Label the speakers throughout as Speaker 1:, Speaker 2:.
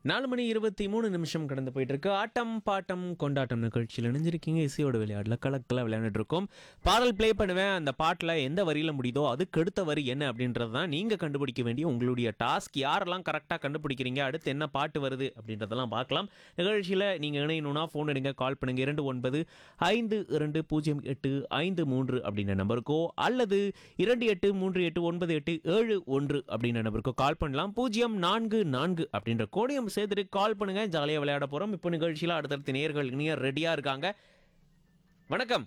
Speaker 1: நாலு மணி இருபத்தி மூணு நிமிஷம் கடந்து போயிட்டு இருக்கு ஆட்டம் பாட்டம் கொண்டாட்டம் நிகழ்ச்சியில் இணைஞ்சிருக்கீங்க இசையோட விளையாடல கலக்கல விளையாண்டுட்டு இருக்கோம் பாடல் ப்ளே பண்ணுவேன் அந்த பாட்டில் எந்த வரியில முடியுதோ அதுக்கு அடுத்த வரி என்ன அப்படின்றது தான் நீங்கள் கண்டுபிடிக்க வேண்டிய உங்களுடைய டாஸ்க் யாரெல்லாம் கரெக்டாக கண்டுபிடிக்கிறீங்க அடுத்து என்ன பாட்டு வருது அப்படின்றதெல்லாம் பார்க்கலாம் நிகழ்ச்சியில் நீங்கள் இணையணும்னா ஃபோன் எடுங்க கால் பண்ணுங்க இரண்டு ஒன்பது ஐந்து இரண்டு பூஜ்ஜியம் எட்டு ஐந்து மூன்று அப்படின்ற நம்பருக்கோ அல்லது இரண்டு எட்டு மூன்று எட்டு ஒன்பது எட்டு ஏழு ஒன்று அப்படின்ற நம்பருக்கோ கால் பண்ணலாம் பூஜ்ஜியம் நான்கு நான்கு அப்படின்ற கோடியம் சேர்த்துட்டு கால் பண்ணுங்க ஜாலியாக விளையாட போகிறோம் இப்போ நிகழ்ச்சியில் அடுத்தடுத்த நேர்கள் இனியர் ரெடியாக இருக்காங்க வணக்கம்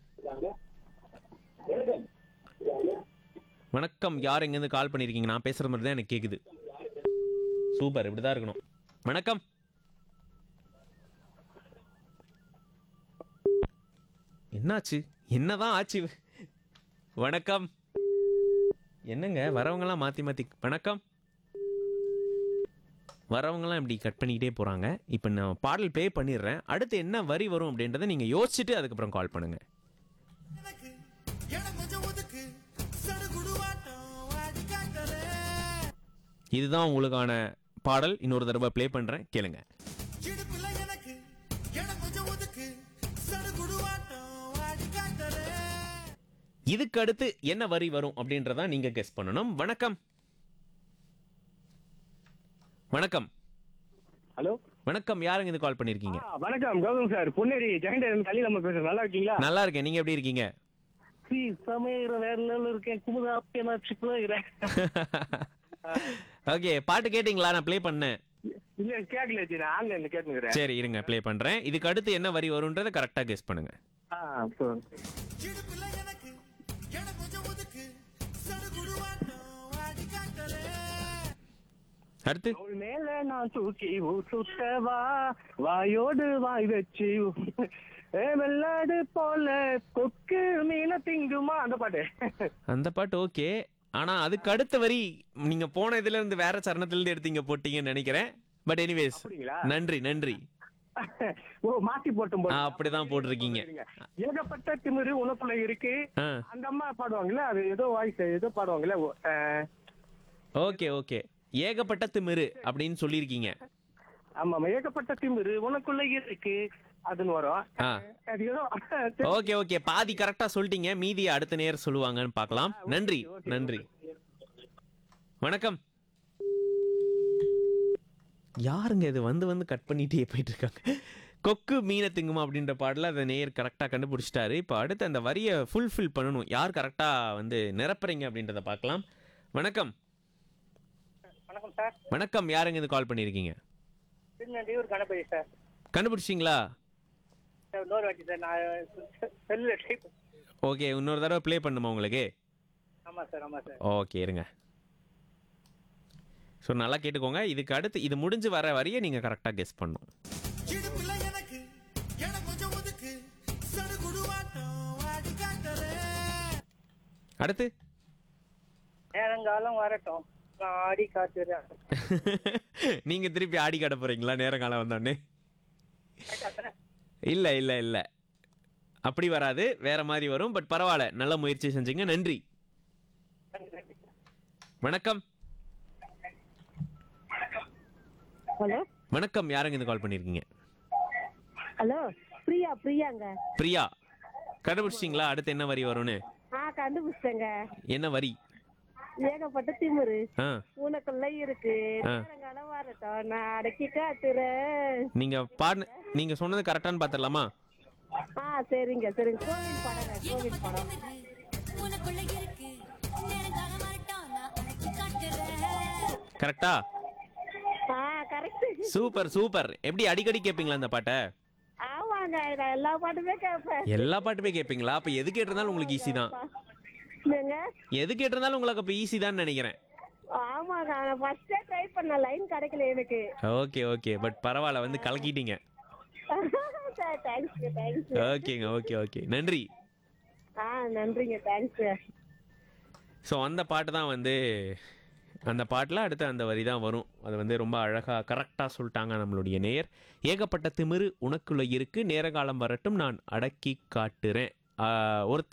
Speaker 1: வணக்கம் யார் எங்கேருந்து கால் பண்ணியிருக்கீங்க நான் பேசுகிற மாதிரி தான் எனக்கு கேட்குது சூப்பர் இப்படி தான் இருக்கணும் வணக்கம் என்னாச்சு என்னதான் ஆச்சு வணக்கம் என்னங்க வரவங்கலாம் மாற்றி மாற்றி வணக்கம் வரவங்கலாம் இப்படி கட் பண்ணிக்கிட்டே போகிறாங்க இப்போ நான் பாடல் ப்ளே பண்ணிடுறேன் அடுத்து என்ன வரி வரும் அப்படின்றத நீங்கள் யோசிச்சுட்டு அதுக்கப்புறம் கால் பண்ணுங்கள்
Speaker 2: எனக்கு எனக்கு கொஞ்சம் ஒதுக்கு சடுகுடுவாட்டம் வாடி காட்டுறேன்
Speaker 1: இதுதான் உங்களுக்கான பாடல் இன்னொரு தடவை ப்ளே பண்ணுறேன் கேளுங்க
Speaker 2: இடுப்புல எனக்கு எனக்கு கொஞ்சம் ஒதுக்கு சடுகுடுவாட்டம் வாடி காட்டுறேன்
Speaker 1: இதுக்கு அடுத்து என்ன வரி வரும் அப்படின்றத நீங்கள் கெஸ் பண்ணணும் வணக்கம் வணக்கம்
Speaker 3: ஹலோ
Speaker 1: வணக்கம் யாருங்க இது கால் பண்ணியிருக்கீங்க
Speaker 3: ஆ, வணக்கம் கௌதம் சார் பொன்னேரி ஜெகண்டர் கலி நம்ம பேசுறேன் நல்லா இருக்கீங்களா
Speaker 1: நல்லா இருக்கேன் நீங்கள் எப்படி இருக்கீங்க
Speaker 3: சி சமையல் வேற லெவலில் இருக்கேன் குமுதா நான் சிக்கிறேன்
Speaker 1: ஓகே பாட்டு கேட்டிங்களா நான் ப்ளே பண்ணேன்
Speaker 3: இல்ல கேட்கல ஜி நான் ஆன்லைன்ல இருந்து கேட்டுக்கிறேன்
Speaker 1: சரி இருங்க ப்ளே பண்ணுறேன் இதுக்கு அடுத்து என்ன வரி வரும்ன்றதை கரெக்டாக கெஸ் பண்ணுங்க
Speaker 3: ஆ so,
Speaker 2: இடுப்புல எனக்கு எனக்கு கொஞ்சம் ஒதுக்கு சடுகுடுவாட்டம் வாடி காட்டுறேன்
Speaker 1: அடுத்து
Speaker 3: அவள் மேல நான் தூக்கி சுட்டவா வாயோடு வாய் வச்சு ஏ வெள்ளாடு போல கொக்கு மீன திங்குமா அந்த பாட்டு
Speaker 1: அந்த பாட்டு ஓகே ஆனா அதுக்கு அடுத்த வரி நீங்க போன இதுல இருந்து வேற சரணத்துல இருந்து எடுத்தீங்க போட்டீங்கன்னு நினைக்கிறேன் பட் எனிவேஸ்
Speaker 3: அப்படிங்களா?
Speaker 1: நன்றி நன்றி
Speaker 3: ஓ மாத்தி போட்டும்
Speaker 1: ஆ, அப்படிதான் போட்டிருக்கீங்க.
Speaker 3: ஏகப்பட்ட திமிரு உனக்குள்ள இருக்கு
Speaker 1: ஆ
Speaker 3: அந்த அம்மா பாடுவாங்கல்ல அது ஏதோ வாய்ஸ் ஏதோ பாடுவாங்கல்ல ஓ, ஆ,
Speaker 1: ஓகே ஓகே ஏகப்பட்ட திமிரு அப்படின்னு சொல்லியிருக்கீங்க
Speaker 3: ஆமா ஆமா ஏகப்பட்ட திமிரு உனக்குள்ள இருக்கு அதுன்னு வரும்
Speaker 1: ஆ.
Speaker 3: அது ஏதோ
Speaker 1: ஓகே ஓகே பாதி கரெக்டா சொல்லிட்டீங்க மீதி அடுத்த நேரம் சொல்லுவாங்கன்னு பார்க்கலாம் நன்றி நன்றி வணக்கம் யாருங்க இது வந்து வந்து கட் பண்ணிட்டே போயிட்டு இருக்காங்க கொக்கு மீனை திங்குமா அப்படின்ற பாடல அதை நேர் கரெக்டாக கண்டுபிடிச்சிட்டாரு இப்போ அடுத்து அந்த வரியை ஃபுல்ஃபில் பண்ணணும் யார் கரெக்டாக வந்து நிரப்புறீங்க அப்படின்றத பார்க்கலாம் வணக்கம்
Speaker 3: வணக்கம் சார்
Speaker 1: வணக்கம் யாருங்க இது கால் பண்ணியிருக்கீங்க
Speaker 3: திருநெல்வேலூர் கணபதி சார்
Speaker 1: கண்டுபிடிச்சிங்களா
Speaker 3: சார் இன்னொரு வாட்டி சார் நான் செல்லுல டைப்
Speaker 1: ஓகே இன்னொரு தடவை ப்ளே பண்ணுமா உங்களுக்கு
Speaker 3: ஆமா சார் ஆமா சார்
Speaker 1: ஓகே இருங்க ஸோ நல்லா கேட்டுக்கோங்க இதுக்கு அடுத்து இது முடிஞ்சு வர வரைய நீங்கள் கரெக்டாக கெஸ் பண்ணும்
Speaker 2: இடுப்புல எனக்கு எனக்கு கொஞ்சம் ஒதுக்கு சடுகுடுவாட்டம் வாடி காட்டுறேன்
Speaker 1: அடுத்து
Speaker 3: நேரங்காலம் வரட்டும் நான் ஆடி காத்துறேன்
Speaker 1: நீங்கள் திருப்பி ஆடி காட்ட போகிறீங்களா நேரம் காலம் வந்தோடனே இல்லை இல்லை இல்லை அப்படி வராது வேற மாதிரி வரும் பட் பரவாயில்ல நல்ல முயற்சி செஞ்சீங்க நன்றி வணக்கம்
Speaker 4: ஹலோ
Speaker 1: வணக்கம் யாருங்க இது கால் பண்ணியிருக்கீங்க
Speaker 4: ஹலோ பிரியா பிரியாங்க
Speaker 1: பிரியா கண்டுபிடிச்சிங்களா அடுத்து என்ன வரி வரும்னு
Speaker 4: ஆ கண்டுபிடிச்சேங்க
Speaker 1: என்ன வரி
Speaker 4: ஏகப்பட்ட திமிரு
Speaker 1: ஆ
Speaker 4: உனக்குள்ள இருக்கு
Speaker 1: ஆ.
Speaker 4: நேரங்காலம் வரட்டும் நான் அடக்கி காட்டுறேன்
Speaker 1: நீங்க பாடு நீங்க சொன்னது கரெக்டான்னு பார்த்துடலாமா
Speaker 4: ஆ சரிங்க சரிங்க கோவில் படங்க கோவில் படம்
Speaker 5: உனக்குள்ள இருக்கு நேரங்காலம் வரட்டும் நான் அழைச்சு காட்டுறேன்
Speaker 1: கரெக்டா
Speaker 4: ஆ கரெக்ட்
Speaker 1: சூப்பர் சூப்பர் எப்படி அடிக்கடி கேட்பீங்களா அந்த பாட்டை
Speaker 4: ஆமாங்க நான் எல்லா பாட்டுமே கேட்பேன்
Speaker 1: எல்லா பாட்டுமே கேட்பீங்களா அப்ப எது கேட்டிருந்தாலும் உங்களுக்கு ஈஸி தான்
Speaker 4: என்னங்க
Speaker 1: எது கேட்டிருந்தாலும் உங்களுக்கு அப்ப ஈஸி தான் நினைக்கிறேன்
Speaker 4: ஆமாங்க நான் ஃபர்ஸ்டே ட்ரை பண்ண லைன் கிடைக்கல எனக்கு
Speaker 1: ஓகே ஓகே பட் பரவாயில்ல வந்து கலக்கிட்டீங்க
Speaker 4: சார் தேங்க்ஸ் தேங்க்ஸ்
Speaker 1: ஓகேங்க ஓகே ஓகே நன்றி
Speaker 4: ஆ நன்றிங்க தேங்க்ஸ்
Speaker 1: ஸோ அந்த பாட்டு தான் வந்து அந்த பாட்டில் அடுத்து அந்த வரி தான் வரும் அது வந்து ரொம்ப அழகாக கரெக்டாக சொல்லிட்டாங்க நம்மளுடைய நேயர் ஏகப்பட்ட திமிரு உனக்குள்ள இருக்கு நேரகாலம் வரட்டும் நான் அடக்கி காட்டுறேன் ஆஹ் ஒருத்தர்